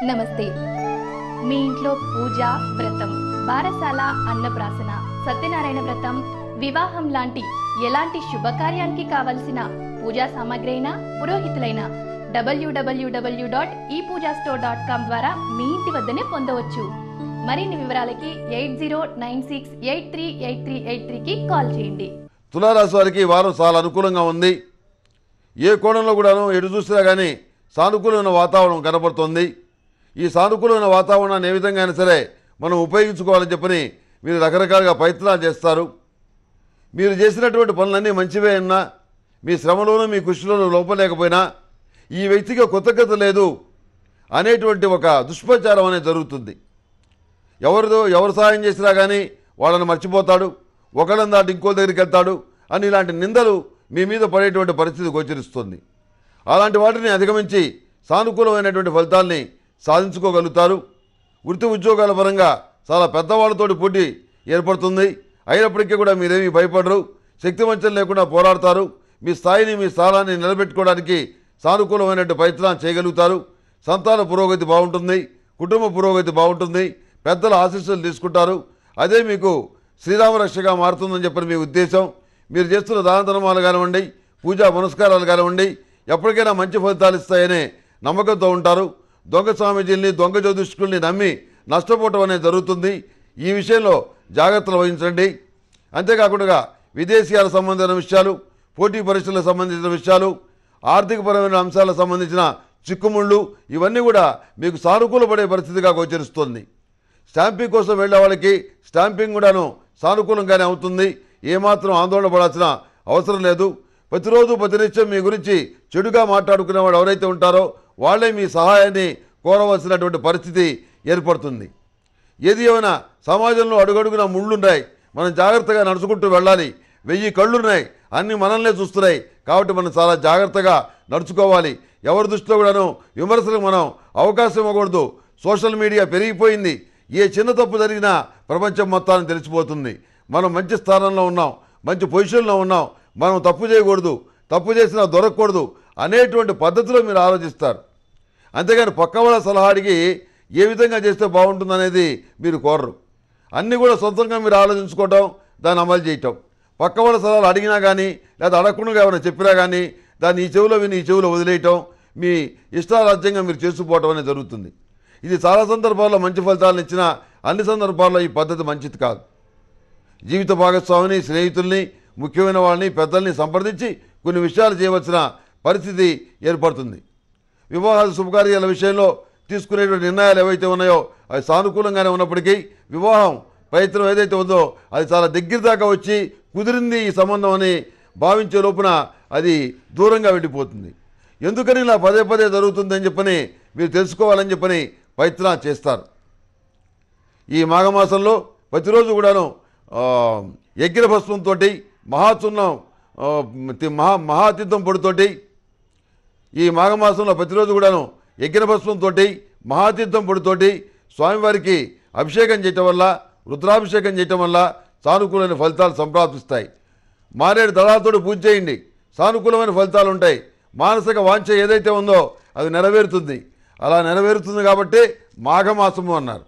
నమస్తే మీ ఇంట్లో పూజ వ్రతం బారసాల అన్నప్రాసన సత్యనారాయణ వ్రతం వివాహం లాంటి ఎలాంటి శుభకార్యానికి కావలసిన పూజా సామాగ్రి అయినా పురోహితులైన డబ్ల్యూడబ్ల్యూడబ్ల్యూ డాట్ ఈ పూజా స్టోర్ డాట్ కామ్ ద్వారా మీ ఇంటి వద్దనే పొందవచ్చు మరిన్ని వివరాలకి eight zero nine six eight three eight three eight త్రీకి కాల్ చేయండి తులారాశి వారికి ఈ వారం చాలా అనుకూలంగా ఉంది ఏ కోణంలో కూడాను ఎటు చూసినా కానీ సానుకూలమైన వాతావరణం కనబడుతుంది ఈ సానుకూలమైన వాతావరణాన్ని ఏ విధంగా అయినా సరే మనం ఉపయోగించుకోవాలని చెప్పని మీరు రకరకాలుగా ప్రయత్నాలు చేస్తారు మీరు చేసినటువంటి పనులన్నీ మంచివే అన్నా మీ శ్రమలోనూ మీ కృషిలోనూ లోపం లేకపోయినా ఈ వ్యక్తికి కృతజ్ఞత లేదు అనేటువంటి ఒక దుష్ప్రచారం అనేది జరుగుతుంది ఎవరిదో ఎవరు సహాయం చేసినా కానీ వాళ్ళని మర్చిపోతాడు ఒకళ్ళని దాటి ఇంకో దగ్గరికి వెళ్తాడు అని ఇలాంటి నిందలు మీ మీద పడేటువంటి పరిస్థితి గోచరిస్తుంది అలాంటి వాటిని అధిగమించి సానుకూలమైనటువంటి ఫలితాల్ని సాధించుకోగలుగుతారు వృత్తి ఉద్యోగాల పరంగా చాలా పెద్దవాళ్ళతోటి పోటీ ఏర్పడుతుంది అయినప్పటికీ కూడా మీరేమీ భయపడరు శక్తివంచన లేకుండా పోరాడతారు మీ స్థాయిని మీ స్థానాన్ని నిలబెట్టుకోవడానికి సానుకూలమైనటువంటి ప్రయత్నం చేయగలుగుతారు సంతాన పురోగతి బాగుంటుంది కుటుంబ పురోగతి బాగుంటుంది పెద్దల ఆశీస్సులు తీసుకుంటారు అదే మీకు శ్రీరామరక్షగా మారుతుందని చెప్పని మీ ఉద్దేశం మీరు చేస్తున్న దాన ధర్మాలు కానివ్వండి పూజా పునస్కారాలు కానివ్వండి ఎప్పటికైనా మంచి ఫలితాలు ఇస్తాయనే నమ్మకంతో ఉంటారు దొంగ స్వామీజీల్ని దొంగ జ్యోతిష్కుల్ని నమ్మి నష్టపోవటం అనేది జరుగుతుంది ఈ విషయంలో జాగ్రత్తలు వహించండి అంతేకాకుండా విదేశీయాలకు సంబంధించిన విషయాలు పోటీ పరీక్షలకు సంబంధించిన విషయాలు ఆర్థికపరమైన అంశాలకు సంబంధించిన చిక్కుముళ్ళు ఇవన్నీ కూడా మీకు సానుకూలపడే పరిస్థితిగా గోచరిస్తుంది స్టాంపింగ్ కోసం వెళ్ళే వాళ్ళకి స్టాంపింగ్ కూడాను సానుకూలంగానే అవుతుంది ఏమాత్రం ఆందోళన పడాల్సిన అవసరం లేదు ప్రతిరోజు ప్రతినిత్యం మీ గురించి చెడుగా మాట్లాడుకునేవాడు ఎవరైతే ఉంటారో వాళ్ళే మీ సహాయాన్ని కోరవలసినటువంటి పరిస్థితి ఏర్పడుతుంది ఏది ఏమైనా సమాజంలో అడుగడుగున ముళ్ళున్నాయి మనం జాగ్రత్తగా నడుచుకుంటూ వెళ్ళాలి వెయ్యి కళ్ళున్నాయి అన్ని మనల్నే చూస్తున్నాయి కాబట్టి మనం చాలా జాగ్రత్తగా నడుచుకోవాలి ఎవరి దృష్టిలో కూడాను విమర్శలకు మనం అవకాశం ఇవ్వకూడదు సోషల్ మీడియా పెరిగిపోయింది ఏ చిన్న తప్పు జరిగినా ప్రపంచం మొత్తాన్ని తెలిసిపోతుంది మనం మంచి స్థానంలో ఉన్నాం మంచి పొజిషన్లో ఉన్నాం మనం తప్పు చేయకూడదు తప్పు చేసినా దొరకకూడదు అనేటువంటి పద్ధతిలో మీరు ఆలోచిస్తారు అంతేగాని పక్క వాళ్ళ సలహా అడిగి ఏ విధంగా చేస్తే బాగుంటుందనేది మీరు కోరరు అన్నీ కూడా సొంతంగా మీరు ఆలోచించుకోవటం దాన్ని అమలు చేయటం పక్క వాళ్ళ సలహాలు అడిగినా కానీ లేదా అడగకుండా ఏమైనా చెప్పినా కానీ దాన్ని ఈ చెవిలో విని ఈ చెవిలో వదిలేయటం మీ ఇష్టారాజ్యంగా మీరు చేసుకుపోవటం అనేది జరుగుతుంది ఇది చాలా సందర్భాల్లో మంచి ఫలితాలను ఇచ్చినా అన్ని సందర్భాల్లో ఈ పద్ధతి మంచిది కాదు జీవిత భాగస్వామిని స్నేహితుల్ని ముఖ్యమైన వాళ్ళని పెద్దల్ని సంప్రదించి కొన్ని విషయాలు చేయవలసిన పరిస్థితి ఏర్పడుతుంది వివాహాల శుభకార్యాల విషయంలో తీసుకునేటువంటి నిర్ణయాలు ఏవైతే ఉన్నాయో అవి సానుకూలంగానే ఉన్నప్పటికీ వివాహం ప్రయత్నం ఏదైతే ఉందో అది చాలా దగ్గర దాకా వచ్చి కుదిరింది ఈ సంబంధం అని భావించే లోపున అది దూరంగా వెళ్ళిపోతుంది ఎందుకని ఇలా పదే పదే జరుగుతుందని చెప్పని మీరు తెలుసుకోవాలని చెప్పని ప్రయత్నం చేస్తారు ఈ మాఘమాసంలో ప్రతిరోజు కూడాను ఆ, యజ్ఞ భస్మంతో మహాచున్నం ఆ, తి- మహా మహాతీర్థం పొడితోటి ఈ మాఘమాసంలో ప్రతిరోజు కూడాను యజ్ఞ భస్మంతో మహాతీర్థం పొడితోటి స్వామివారికి అభిషేకం చేయటం వల్ల రుద్రాభిషేకం చేయటం వల్ల సానుకూలమైన ఫలితాలు సంప్రాప్తిస్తాయి మారేడు దళాలతోటి పూజ చేయండి సానుకూలమైన ఫలితాలు ఉంటాయి మానసిక వాంఛ ఏదైతే ఉందో అది నెరవేరుతుంది అలా నెరవేరుతుంది కాబట్టి మాఘమాసము అన్నారు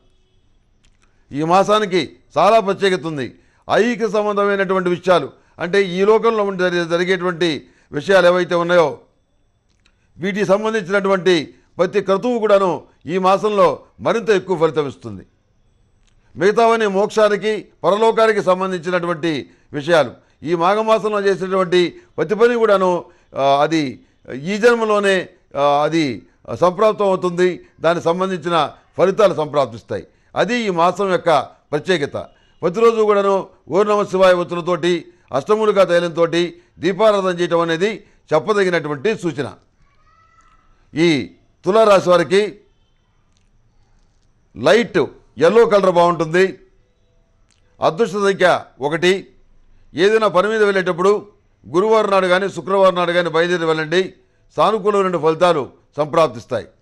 ఈ మాసానికి చాలా ప్రత్యేకత ఉంది ఐహిక సంబంధమైనటువంటి విషయాలు అంటే ఈ లోకంలో ఉండి జరిగే- జరిగేటువంటి విషయాలు ఏవైతే ఉన్నాయో వీటికి సంబంధించినటువంటి ప్రతి క్రతువు కూడాను ఈ మాసంలో మరింత ఎక్కువ ఫలితం ఇస్తుంది మిగతావన్నీ మోక్షానికి పరలోకానికి సంబంధించినటువంటి విషయాలు ఈ మాఘమాసంలో చేసినటువంటి ప్రతి పని కూడాను ఆ, అది ఈ జన్మలోనే ఆ, అది సంప్రాప్తం అవుతుంది దానికి సంబంధించిన ఫలితాలు సంప్రాప్తిస్తాయి అది ఈ మాసం యొక్క ప్రత్యేకత ప్రతిరోజు కూడాను ఓర్ నమ శివాయ ఒత్తులతోటి అష్టములుగా తైలంతో దీపారాధన చేయటం అనేది చెప్పదగినటువంటి సూచన ఈ తులారాశి వారికి లైట్ ఎల్లో కలర్ బాగుంటుంది అదృష్ట సంఖ్య ఒకటి ఏదైనా పని మీద వెళ్ళేటప్పుడు గురువారం నాడు కానీ శుక్రవారం నాడు కానీ బయలుదేరి వెళ్ళండి సానుకూలమైన ఫలితాలు సంప్రాప్తిస్తాయి